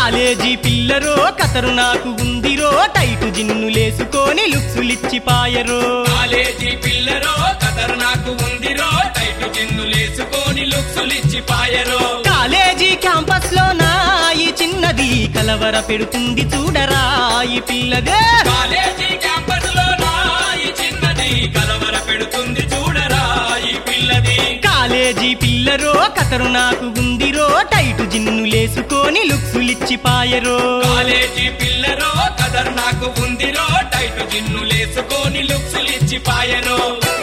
college పిల్లరో కతరు నాకు ఉందిరో టైటు జిన్నులేసుకొని లుక్సులిచ్చి పాయరో కాలేజీ పిల్లరో కదర్ నాకు ఉందిరో టైట్ జిన్నులేసుకొని లుక్సులిచ్చి పాయరో కాలేజీ క్యాంపస్ లో నా ఈ చిన్నది కలవర పెడుతుంది చూడరా ఈ పిల్లదే కాలేజీ క్యాంపస్ లో నా ఈ చిన్నది కలవర పెడుతుంది చూడరా ఈ పిల్లది కాలేజీ పిల్లరో కతరు నాకు ఉందిరో టైటు జిన్నులేసుకొని లుక్సులిచ్చి పాయరో కాలేజీ పిల్లరో కదర్ నాకు ఉందిరో టైట్ జిన్నులేసుకొని లుక్సులిచ్చి పాయరో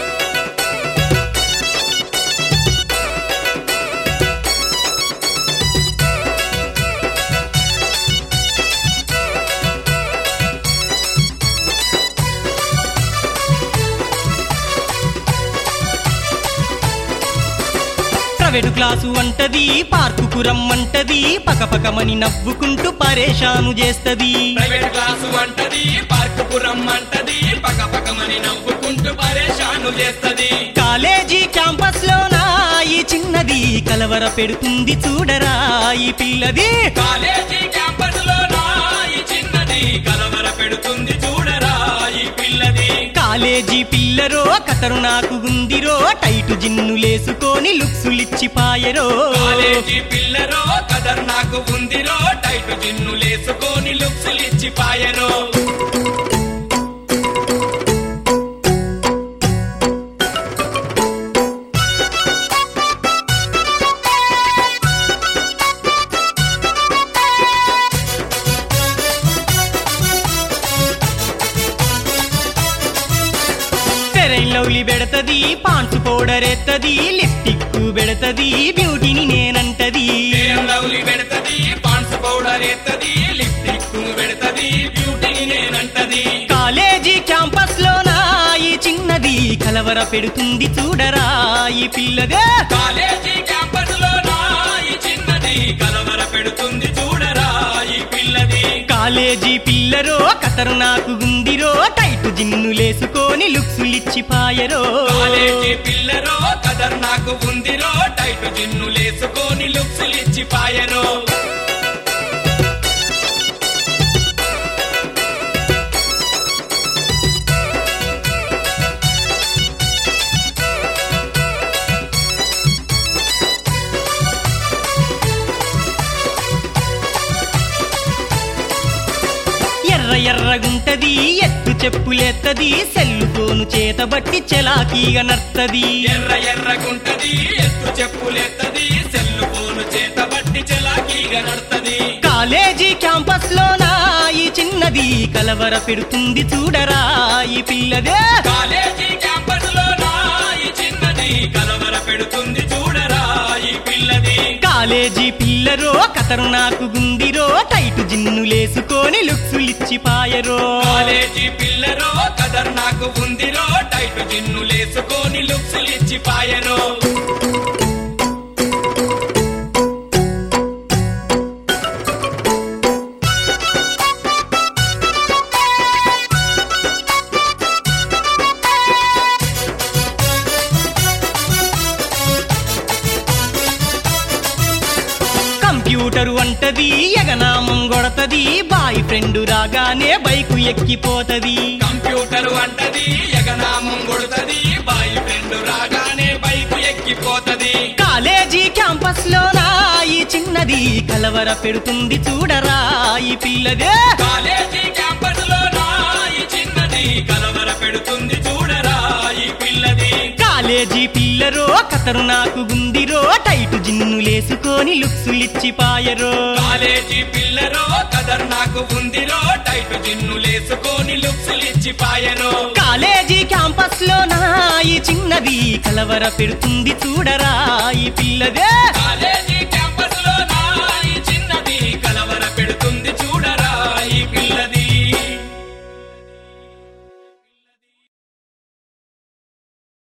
ప్రైవేటు క్లాసు అంటది పార్కుకు రమ్మంటది పకపకమని నవ్వుకుంటూ పరేషాను చేస్తది ప్రైవేట్ క్లాసు అంటది పార్కుకు రమ్మంటది పక్క పక్కమని నవ్వుకుంటూ పరేషాను చేస్తది కాలేజీ క్యాంపస్ లో నా ఈ చిన్నది కలవర పెడుతుంది చూడరా ఈ పిల్లది కాలేజీ క్యాంపస్ లో నా ఈ చిన్నది కలవర పెడుతుంది చూడరా ఈ పిల్లది కాలేజీ పిల్లరో కతరు నాకు ఉందిరో టైటు జిన్నులేసుకొని లుక్సులిచ్చి పాయరో కాలేజీ పిల్లరో కదర్ నాకు ఉందిరో టైట్ జిన్నులేసుకొని లుక్సులిచ్చి పాయరో ఫెరైన్ లవ్లీ పెడతది పాన్సు పౌడర్ ఎత్తది లిప్టిక్ పెడతది బ్యూటీని నేనంటది ఫేర్ లవ్లీ పెడతది పాన్స్ పౌడర్ ఎత్తది లిప్స్టిక్ పెడతది బ్యూటీ నేనంటది కాలేజీ క్యాంపస్ లో నా ఈ చిన్నది కలవర పెడుతుంది చూడరా ఈ పిల్లదే కాలేజీ క్యాంపస్ లో నా ఈ చిన్నది కలవర పెడుతుంది చూడరా ఈ పిల్లది కాలేజీ పిల్లరో కతరు నాకు గుందిరో టైటు జిన్నులేసుకొని లుక్సులిచ్చి పాయరో కాలేజీ పిల్లరో కదర్ నాకు ఉందిరో టైట్ జిన్నులేసుకొని లుక్సులిచ్చి పాయరో ఎర్ర ఎర్రగుంటది ఎత్తు చెప్పులెత్తది సెల్లు ఫోను చేతబట్టి చెలాకీగా నర్తది ఎర్ర ఎర్రగుంటది ఎత్తు చెప్పులెత్తది సెల్లు ఫోను చేతబట్టి చెలాకీగా నడుతది కాలేజీ క్యాంపస్ లో నా ఈ చిన్నది కలవర పెడుతుంది చూడరా ఈ పిల్లదే కాలేజీ క్యాంపస్ లో నా ఈ చిన్నది కలవర పెడుతుంది చూడరా ఈ పిల్లది కాలేజీ పిల్లరో కతరు నాకు గుందిరో టైటు జిన్నులేసుకొని లుక్సులిచ్చి పాయరో కాలేజీ పిల్లరో కదర్ నాకు ఉందిరో టైట్ జిన్నులేసుకొని లుక్సులిచ్చి పాయరో కంప్యూటరు అంటది ఎగనామం కొడతది బాయ్ ఫ్రెండ్ రాగానే బైకు ఎక్కిపోతది కంప్యూటర్ అంటది ఎగనామం కొడుతది బాయ్ ఫ్రెండ్ రాగానే బైక్ ఎక్కిపోతది కాలేజీ క్యాంపస్ లో నా ఈ చిన్నది కలవర పెడుతుంది చూడరా ఈ పిల్లదే కాలేజీ క్యాంపస్ లో నా ఈ చిన్నది కలవర పెడుతుంది చూడరా ఈ పిల్లది కాలేజీ పిల్లరో కతరు నాకు గుందిరో టైటు జిన్నులేసుకొని లుక్సులిచ్చి పాయరో కాలేజీ పిల్లరో కదర్ నాకు ఉందిరో టైట్ జిన్నులేసుకొని లుక్సులిచ్చి పాయరో కాలేజీ క్యాంపస్ లో నా ఈ చిన్నది కలవర పెడుతుంది చూడరా ఈ పిల్లదే కాలేజీ క్యాంపస్ లో నా ఈ చిన్నది కలవర